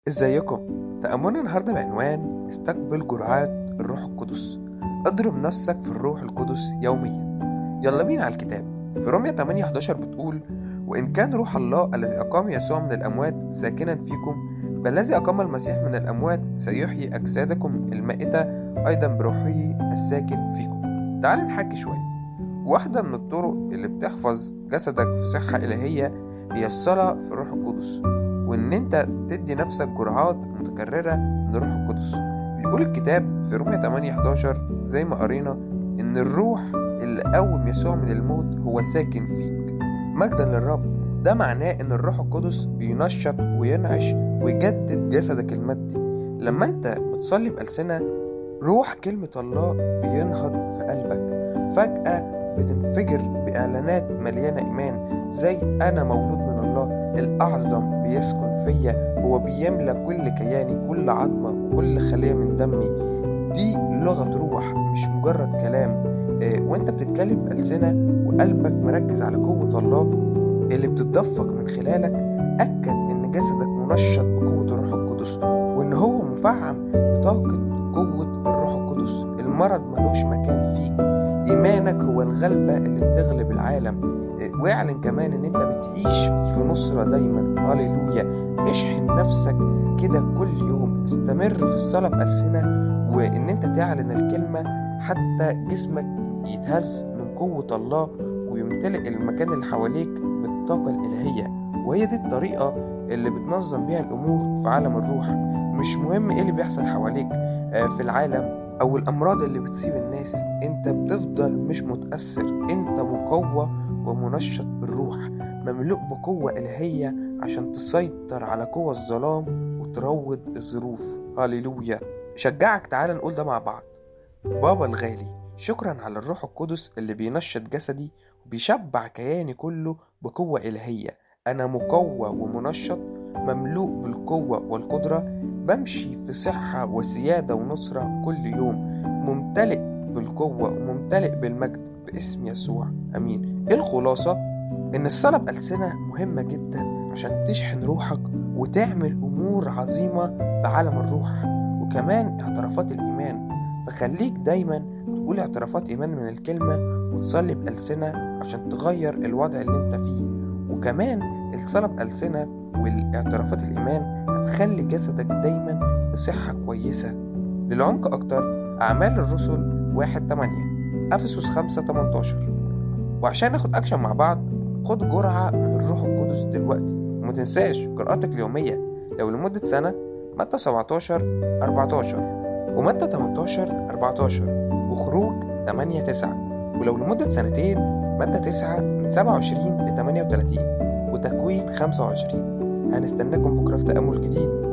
ازيكم تأملنا النهاردة بعنوان استقبل جرعات الروح القدس اضرب نفسك في الروح القدس يوميا يلا بينا على الكتاب في رومية 8 11 بتقول وإن كان روح الله الذي أقام يسوع من الأموات ساكنا فيكم فالذي أقام المسيح من الأموات سيحيي أجسادكم المائتة أيضا بروحه الساكن فيكم تعال نحكي شوية واحدة من الطرق اللي بتحفظ جسدك في صحة إلهية هي الصلاة في الروح القدس وإن أنت تدي نفسك جرعات متكررة من الروح القدس بيقول الكتاب في رومية 8 11 زي ما قرينا إن الروح اللي قوم يسوع من الموت هو ساكن فيك مجدا للرب ده معناه إن الروح القدس بينشط وينعش ويجدد جسدك المادي لما أنت بتصلي بألسنة روح كلمة الله بينهض في قلبك فجأة بتنفجر بإعلانات مليانة إيمان زي أنا مولود من الله الأعظم بيسكن فيا هو بيملى كل كياني كل عظمة وكل خلية من دمي دي لغة روح مش مجرد كلام آه، وانت بتتكلم بألسنة وقلبك مركز على قوة الله اللي بتتدفق من خلالك أكد إن جسدك منشط بقوة الروح القدس وإن هو مفعم بطاقة قوة الروح القدس المرض ملوش مكان فيك إيمانك هو الغلبة اللي بتغلب العالم واعلن كمان ان انت بتعيش في نصرة دايما هللويا اشحن نفسك كده كل يوم استمر في الصلاة بألسنة وان انت تعلن الكلمة حتى جسمك يتهز من قوة الله ويمتلئ المكان اللي حواليك بالطاقة الإلهية وهي دي الطريقة اللي بتنظم بيها الأمور في عالم الروح مش مهم ايه اللي بيحصل حواليك آه، في العالم او الامراض اللي بتصيب الناس انت بتفضل مش متأثر انت مقوى ومنشط بالروح مملوء بقوة إلهية عشان تسيطر على قوى الظلام وتروض الظروف هاليلويا شجعك تعال نقول ده مع بعض بابا الغالي شكرا على الروح القدس اللي بينشط جسدي وبيشبع كياني كله بقوة إلهية أنا مقوى ومنشط مملوء بالقوة والقدرة بمشي في صحة وسيادة ونصرة كل يوم ممتلئ بالقوة وممتلئ بالمجد باسم يسوع امين ايه الخلاصه ان الصلاه بألسنة مهمه جدا عشان تشحن روحك وتعمل امور عظيمه في عالم الروح وكمان اعترافات الايمان فخليك دايما تقول اعترافات ايمان من الكلمه وتصلي بألسنة عشان تغير الوضع اللي انت فيه وكمان الصلاه بألسنة والاعترافات الايمان هتخلي جسدك دايما بصحه كويسه للعمق اكتر اعمال الرسل واحد 8 افسس 5 18 وعشان ناخد اكشن مع بعض خد جرعة من الروح القدس دلوقتي وما تنساش قراءتك اليومية لو لمدة سنة متى 17 14 ومتى 18 14 وخروج 8 9 ولو لمدة سنتين متى 9 من 27 ل 38 وتكوين 25 هنستناكم بكرة في تأمل جديد